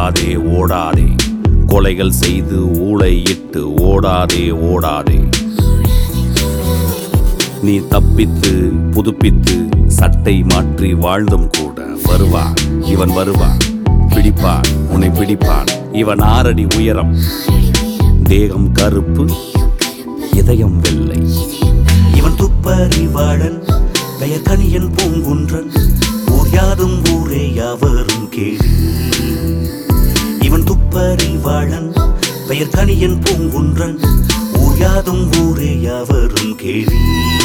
ஓடாதே ஓடாதே கொலைகள் செய்து ஊளை இட்டு ஓடாதே ஓடாதே நீ தப்பித்து புதுப்பித்து சட்டை மாற்றி வாழ்ந்தும் கூட வருவான் இவன் வருவான் பிடிப்பான் உன்னை பிடிப்பான் இவன் ஆறடி உயரம் தேகம் கருப்பு இதயம் வெள்ளை இவன் துப்பறிவாளன் பெயர் கணியன் பூங்குன்றன் ஊர் யாதும் ஊரே யாவரும் கேளு இவன் துப்பறிவாளன் பெயர் கணியன் பூங்குன்றன் ஊர் யாதும் ஊரே யாவரும் கேளு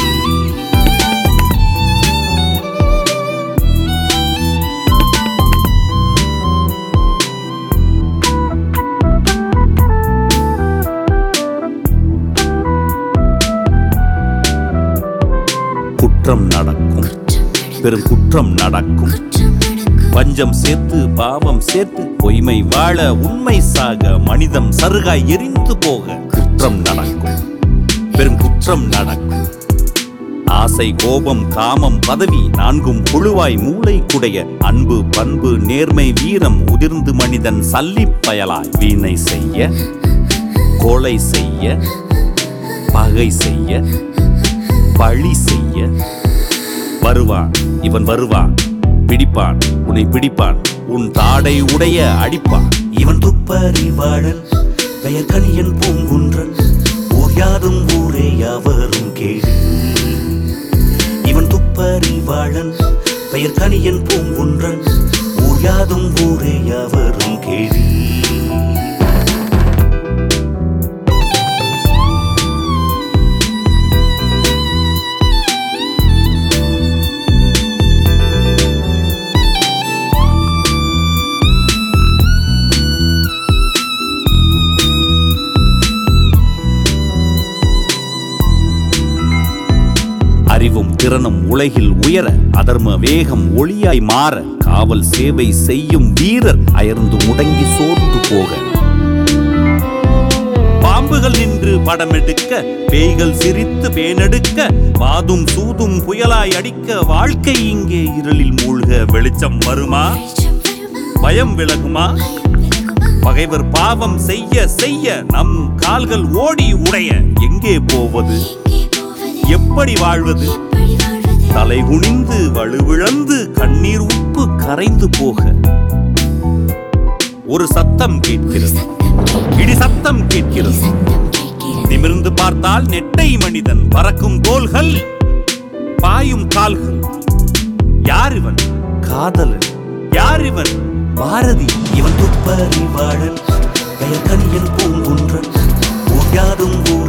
குற்றம் நடக்கும் பெரும் குற்றம் நடக்கும் பஞ்சம் சேர்த்து பாவம் சேர்த்து பொய்மை வாழ உண்மை சாக மனிதம் சருகாய் எரிந்து போக குற்றம் நடக்கும் பெரும் குற்றம் நடக்கும் ஆசை கோபம் காமம் பதவி நான்கும் புழுவாய் மூளை குடைய அன்பு பண்பு நேர்மை வீரம் உதிர்ந்து மனிதன் சல்லிப் பயலாய் வீணை செய்ய கொலை செய்ய பகை செய்ய பழி செய்ய வருவான் இவன் வருவான் பிடிப்பான் உன்னை பிடிப்பான் உன் தாடை உடைய அடிப்பான் இவன் துப்பறிவாளன் பெயர் கணியன் பூங்குன்றன் ஊர் யாதும் ஊரே யாவரும் கேளு இவன் துப்பறிவாளன் பெயர் கணியன் பூங்குன்றன் ஊர் யாதும் ஊரே யாவரும் கேளு அறிவும் திறனும் உலகில் உயர அதர்ம வேகம் ஒளியாய் மாற காவல் சேவை செய்யும் வீரர் அயர்ந்து முடங்கி சோர்ந்து போக பாம்புகள் நின்று படமெடுக்க பேய்கள் சிரித்து பேனெடுக்க வாதும் சூதும் புயலாய் அடிக்க வாழ்க்கை இங்கே இருளில் மூழ்க வெளிச்சம் வருமா பயம் விலகுமா பகைவர் பாவம் செய்ய செய்ய நம் கால்கள் ஓடி உடைய எங்கே போவது எப்படி வாழ்வது தலை குனிந்து வலுவிழந்து கண்ணீர் உப்பு கரைந்து போக ஒரு சத்தம் கேட்கிறது இடி சத்தம் கேட்கிறது நிமிர்ந்து பார்த்தால் நெட்டை மனிதன் பறக்கும் தோள்கள் பாயும் கால்கள் யார் இவன் காதலன் யார் இவன் பாரதி இவன் துப்பறிவாளன் பெயர் கணியன் பூங்குன்றன் ஊர் யாதும் ஊரே